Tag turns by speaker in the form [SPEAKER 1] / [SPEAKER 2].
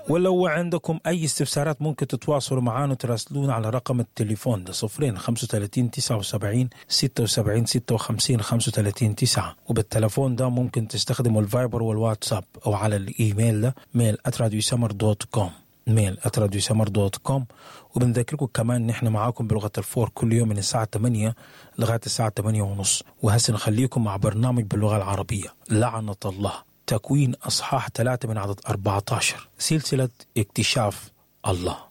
[SPEAKER 1] ولو عندكم أي استفسارات ممكن تتواصلوا معنا وتراسلونا على رقم التليفون ده صفرين 35 79 76 56 35 9 وبالتليفون ده ممكن تستخدموا الفايبر والواتساب أو على الإيميل ده ميل @radiosummer دوت كوم ميل @radiosummer دوت كوم وبنذكركم كمان نحن معاكم بلغة الفور كل يوم من الساعة 8 لغاية الساعة 8 ونص وهسه نخليكم مع برنامج باللغة العربية لعنة الله تكوين أصحاح ثلاثة من عدد 14 سلسلة اكتشاف الله